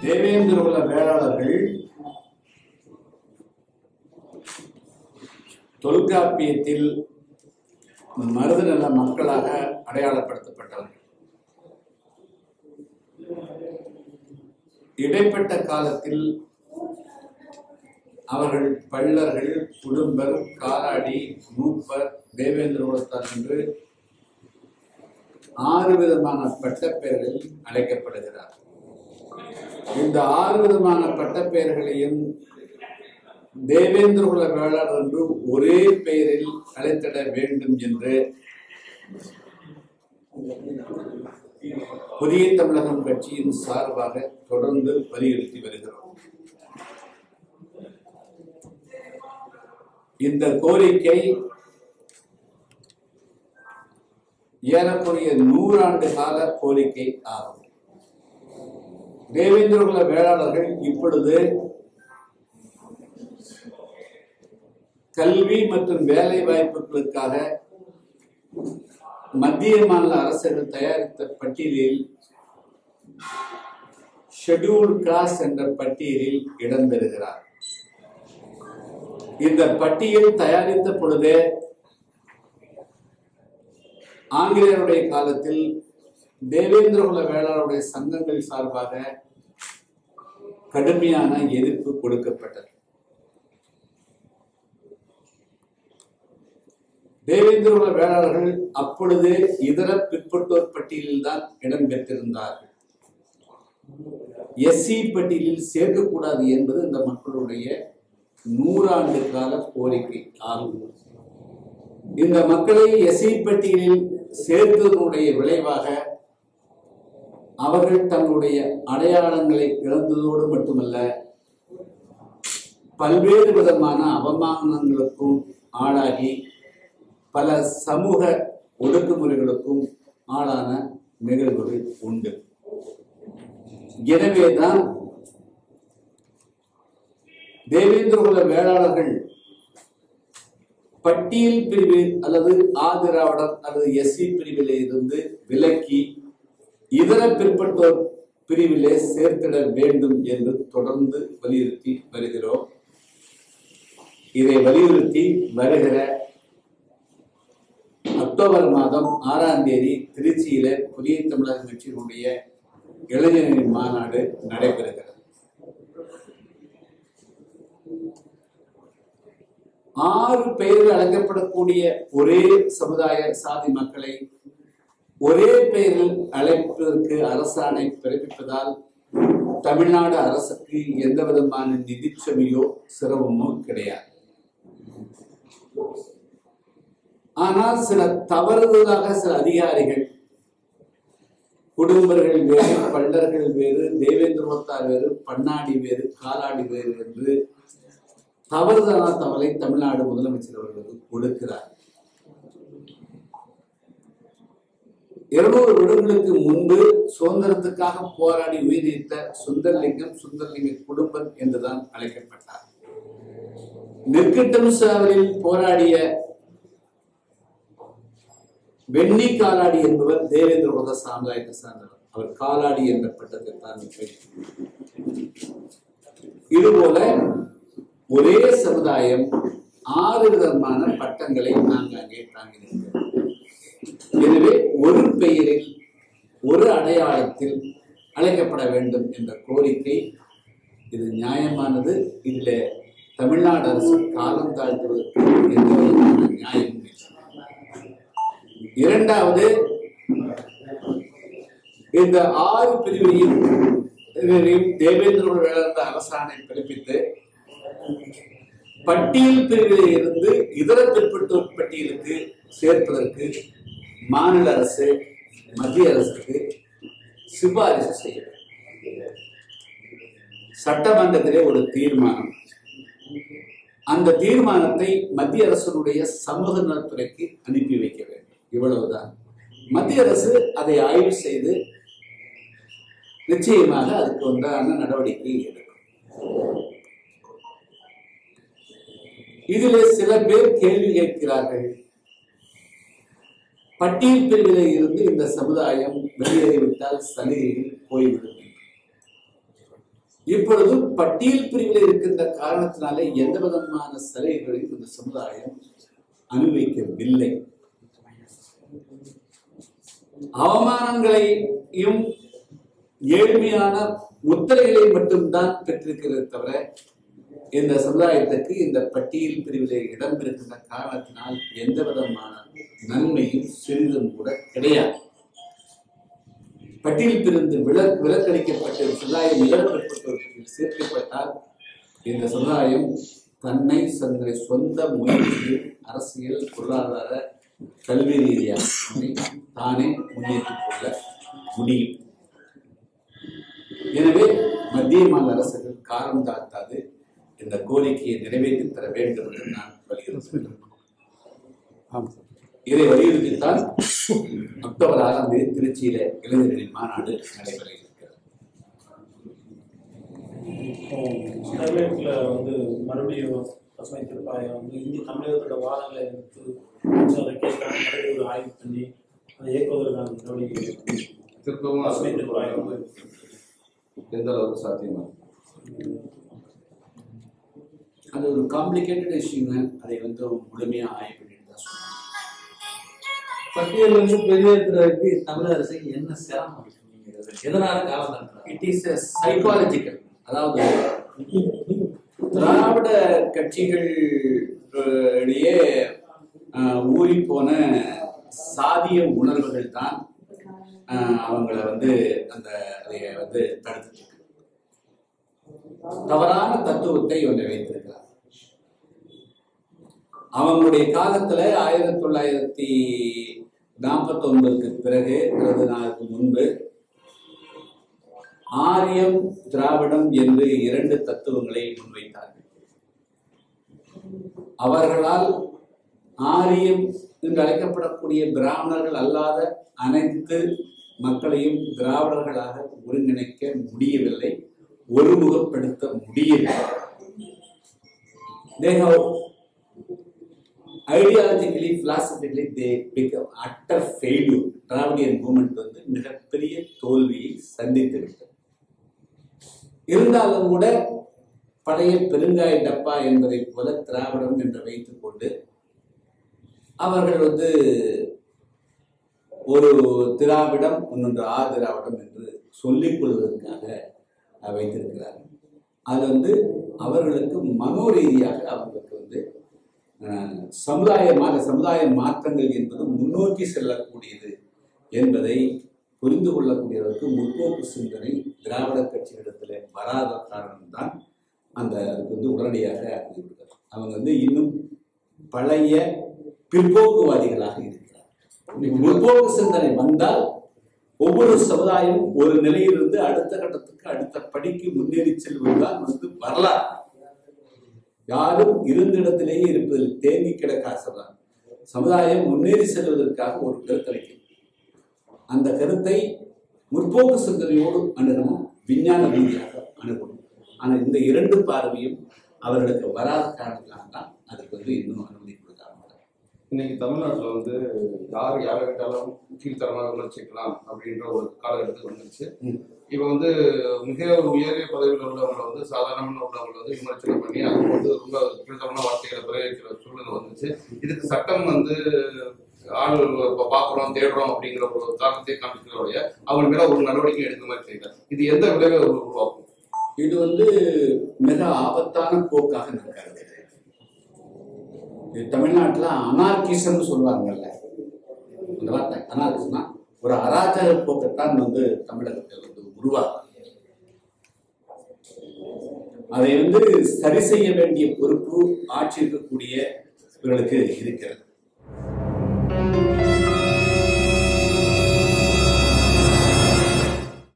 தேவேந்திர குல வேளாளர்கள் தொல்காப்பியத்தில் மருதநல மக்களாக அடையாளப்படுத்தப்பட்டவர்கள் இடைப்பட்ட காலத்தில் அவர்கள் பள்ளர்கள் குடும்பர் காலாடி மூப்பர் தேவேந்திர குலத்தார் என்று ஆறு விதமான பட்டப்பெயர்களில் அழைக்கப்படுகிறார் இந்த ஆறு விதமான பட்டப்பெயர்களையும் தேவேந்திர குல வேளாளர் என்று ஒரே பெயரில் அழைத்திட வேண்டும் என்று புதிய தமிழகம் கட்சியின் சார்பாக தொடர்ந்து வலியுறுத்தி வருகிறோம் இந்த கோரிக்கை ஏறக்குறைய நூறாண்டு கால கோரிக்கை ஆகும் தேவேந்திரகுல வேளாளர்கள் இப்பொழுது கல்வி மற்றும் வேலை வாய்ப்புகளுக்காக மத்திய மாநில அரசுகள் தயாரித்த பட்டியலில் ஷெட்யூல் கிளாஸ் என்ற பட்டியலில் இடம் பெறுகிறார் இந்த பட்டியல் தயாரித்த பொழுதே ஆங்கிலேயருடைய காலத்தில் தேவேந்திரகுல வேளாளருடைய சங்கங்கள் சார்பாக கடுமையான எதிர்ப்பு கொடுக்கப்பட்டது தேவேந்திரகுல வேளாளர்கள் அப்பொழுது இதர பிற்பட்டோர் பட்டியலில் தான் இடம் பெற்றிருந்தார்கள் எஸ்சி பட்டியலில் சேர்க்கக்கூடாது என்பது இந்த மக்களுடைய நூறாண்டு கால கோரிக்கை ஆகும் இந்த மக்களை எஸ்சி பட்டியலில் சேர்த்ததனுடைய விளைவாக அவர்கள் தங்களுடைய அடையாளங்களை இழந்ததோடு மட்டுமல்ல பல்வேறு விதமான அவமானங்களுக்கும் ஆளாகி பல சமூக ஒடுக்குமுறைகளுக்கும் ஆளான நிகழ்வுகள் உண்டு எனவேதான் தேவேந்திரகுல வேளாளர்கள் பட்டியல் பிரிவு அல்லது ஆதிராவிடர் அல்லது எஸ்சி பிரிவிலே இருந்து விலக்கி இதர பிற்பட்டோர் பிரிவிலே சேர்த்திட வேண்டும் என்று தொடர்ந்து வலியுறுத்தி வருகிறோம் இதை வலியுறுத்தி வருகிற அக்டோபர் மாதம் ஆறாம் தேதி திருச்சியில புதிய தமிழக கட்சியினுடைய இளைஞர்களின் மாநாடு நடைபெறுகிறது ஆறு பெயரில் அழைக்கப்படக்கூடிய ஒரே சமுதாய சாதி மக்களை ஒரே பெயரில் அழைப்பதற்கு அரசாணை பிறப்பிப்பதால் தமிழ்நாடு அரசுக்கு எந்த விதமான நிதிச்சுமையோ சிரமமோ கிடையாது ஆனால் சில தவறுதலாக சில அதிகாரிகள் குடும்பர்கள் வேறு பண்டர்கள் வேறு தேவேந்திரமத்தார் வேறு பண்ணாடி வேறு காலாடி வேறு என்று தவறுதலான தவறை தமிழ்நாடு முதலமைச்சர் அவர்களுக்கு கொடுக்கிறார் இருநூறு வருடங்களுக்கு முன்பு சுதந்திரத்துக்காக போராடி உயிரிழந்த சுந்தர்லிங்கம் சுந்தர்லிங்க குடும்பம் என்றுதான் அழைக்கப்பட்டார் நெற்கட்டம்சாவில் போராடிய வெண்ணி காலாடி என்பவர் தேவேந்திர குல சாமுதாயத்தை சார்ந்தவர் அவர் காலாடி என்ற பட்டத்தை தான் இதுபோல ஒரே சமுதாயம் ஆறு விதமான பட்டங்களை நாங்கள் அங்கே தாங்கியிருக்கிறோம் எனவே ஒரு பெயரில் ஒரு அடையாளத்தில் அழைக்கப்பட வேண்டும் என்ற கோரிக்கை இது நியாயமானது இதில் தமிழ்நாடு அரசு காலம் தாழ்த்துவதற்கு எந்த விதமான நியாயமும் இல்லை இரண்டாவது இந்த ஆறு பிரிவையும் இவரையும் தேவேந்திர வேளாண் அரசாணை பிறப்பித்து பட்டியல் பிரிவிலே இருந்து இதர பிற்பட்டோர் பட்டியலுக்கு சேர்ப்பதற்கு மாநில அரசு மத்திய அரசுக்கு சிபாரிசு செய்ய வேண்டும். சட்டமன்றத்திலே ஒரு தீர்மானம் அந்த தீர்மானத்தை மத்திய அரசினுடைய சமூக நலத்துறைக்கு அனுப்பி வைக்க வேண்டும் இவ்வளவுதான் மத்திய அரசு அதை ஆய்வு செய்து நிச்சயமாக அதுக்கு உண்டான நடவடிக்கை எடுக்கும் இதிலே சில பேர் கேள்வி கேட்கிறார்கள் பட்டியல் பிரிவிலே இருந்து இந்த சமுதாயம் வெளியேறிவிட்டால் சலுகைகள் போய்விடும் இப்பொழுது பட்டியல் பிரிவில் இருக்கின்ற காரணத்தினாலே எந்த விதமான சலுகைகளையும் இந்த சமுதாயம் அனுபவிக்கவில்லை அவமானங்களையும் ஏழ்மையான முத்திரைகளை மட்டும்தான் பெற்றிருக்கிறது தவிர இந்த சமுதாயத்துக்கு இந்த பட்டியல் பிரிவிலே இடம்பெறுகின்ற காரணத்தினால் எந்த விதமான நன்மையும் சிறிதும் கூட கிடையாது பட்டியல் பிரிந்து வில விலக்களிக்கப்பட்ட சமுதாயம் இடம்பெறப்பட்டவர்கள் சேர்க்கப்பட்டால் இந்த சமுதாயம் தன்னை தன்னுடைய சொந்த முயற்சியில் அரசியல் பொருளாதார கல்வி ரீதியாக தன்னை தானே முன்னேற்றிக் கொள்ள முடியும் எனவே மத்திய மாநில அரசுகள் காரம் தாழ்த்தாது இந்த கோரிக்கையை நிறைவேற்றி தர வேண்டும் என்று நான் வலியுறுத்துகிறேன் ஆமாம் சார் இதை வலியுறுத்தித்தான் அக்டோபர் ஆறாம் தேதி திருச்சியில இளைஞர்களின் மாநாடு நடைபெற இருக்கிறது ஸ்டெர்லைட்ல வந்து மறுபடியும் பசுமை தீர்ப்பாயம் வந்து இந்திய தமிழகத்தோட வாதங்களை எடுத்து வச்சு அதை கேட்கலாம் மறுபடியும் ஒரு ஆய்வு பண்ணி அதை இயக்குவதற்கான நடவடிக்கை திருப்பவும் பசுமை தீர்ப்பாயம் வந்து எந்த அளவுக்கு சாத்தியமா அது ஒரு காம்ப்ளிகேட்டட் இஷ்யூங்க அதை வந்து முழுமையா ஆய்வு பண்ணிட்டு தான் சொல்லணும் பட்டியல் வந்து பெரியதுக்கு தமிழக அரசுக்கு என்ன சிரமம் இருக்கு நீங்க இதுல எதனால காலம் தாண்டுறாங்க இட் இஸ் சைக்காலஜிக்கல் அதாவது திராவிட கட்சிகள் அஹ், இடையே அஹ், ஊறி போன சாதிய உணர்வுகள் தான் அஹ், அவங்கள வந்து அந்த அதை வந்து தடுத்துட்டு இருக்கு. தவறான தத்துவத்தை இவங்க வைத்திருக்கிறார் அவங்களுடைய காலத்துல ஆயிரத்தி தொள்ளாயிரத்தி நாற்பத்தி ஒன்பதுக்கு பிறகு இருபது நாளுக்கு முன்பு ஆரியம் திராவிடம் என்று இரண்டு தத்துவங்களை முன்வைத்தார்கள் அவர்களால் ஆரியம் என்று அழைக்கப்படக்கூடிய பிராமணர்கள் அல்லாத அனைத்து மக்களையும் திராவிடர்களாக ஒருங்கிணைக்க முடியவில்லை ஒருமுகப்படுத்த முடியவில்லை They have ideologically philosophically they become utter failure Dravidian movement வந்து மிகப்பெரிய தோல்வியை சந்தித்து விட்டது இருந்தாலும் கூட பழைய பெருங்காய டப்பா என்பதைப் போல திராவிடம் என்று வைத்துக் கொண்டு அவர்கள் வந்து ஒரு திராவிடம் இன்னொன்று ஆ திராவிடம் என்று சொல்லிக் கொள்வதற்காக அஹ், வைத்திருக்கிறார்கள் அது வந்து அவர்களுக்கு மனோரீதியாக அவர்களுக்கு வந்து அஹ், சமுதாய மா சமுதாய மாற்றங்கள் என்பது முன்னோக்கி செல்லக்கூடியது என்பதை புரிந்து கொள்ளக்கூடியவருக்கு முற்போக்கு சிந்தனை திராவிட கட்சிகளிடத்தில் வராத காரணம்தான் அந்த அதுக்கு வந்து உடனடியாக அறிவிக்கிறது அவங்க வந்து இன்னும் பழைய பிற்போக்குவாதிகளாக இருக்கிறார் முற்போக்கு சிந்தனை வந்தால் ஒவ்வொரு சமுதாயமும் ஒரு நிலையிலிருந்து அடுத்த கட்டத்துக்கு அடுத்த படிக்கு முன்னேறி செல்வதுதான் வந்து வரலாறு யாரும் இருந்த இடத்திலேயே இருப்பதில் தேங்கி கிடக்க ஆசைதான் சமுதாயம் முன்னேறி செல்வதற்காக ஒரு கருத்தளிக்கும் அந்த கருத்தை முற்போக்கு சிந்தனையோடு அணுகணும் விஞ்ஞான ரீதியாக அணுகணும் ஆனால் இந்த இரண்டு பார்வையும் அவர்களுக்கு வராத காரணத்தினால தான் அதுக்கு வந்து இன்னும் அனுமதி கொடுக்காம இன்னைக்கு தமிழ்நாட்டுல வந்து யார் யாரை கேட்டாலும் கீழ்த்தரமாக விமர்சிக்கலாம் அப்படின்ற ஒரு காலகட்டத்துக்கு வந்துருச்சு ம். இப்போ வந்து மிக உயரிய பதவியில் உள்ளவங்களை வந்து சாதாரணமான உள்ளவங்களை வந்து விமர்சனம் பண்ணி அவங்க வந்து ரொம்ப கீழ்த்தரமான வார்த்தைகளை பிரயோகிக்கிற சூழ்நிலை வந்துச்சு இதுக்கு சட்டம் வந்து ஆள் இப்போ பார்க்குறோம் தேடுறோம் அப்படிங்கிற ஒரு தாக்கத்தை காமிக்கிறோடைய அவங்க மேல ஒரு நடவடிக்கை எடுக்க மாதிரி செய்யல இது எந்த விளைவை உருவாக்கும் இது வந்து மிக ஆபத்தான போக்காக நான் கருதுகிறேன் இது தமிழ்நாட்டுல அனார்கிசம்னு சொல்லுவாங்கல்ல அந்த வார்த்தை அனார்கிசம்னா ஒரு அராஜக போக்கத்தான் வந்து தமிழகத்தில் வந்து உருவாக்கும் அதை வந்து சரி செய்ய வேண்டிய பொறுப்பு ஆட்சி இருக்கக்கூடிய இவர்களுக்கு இருக்கிறது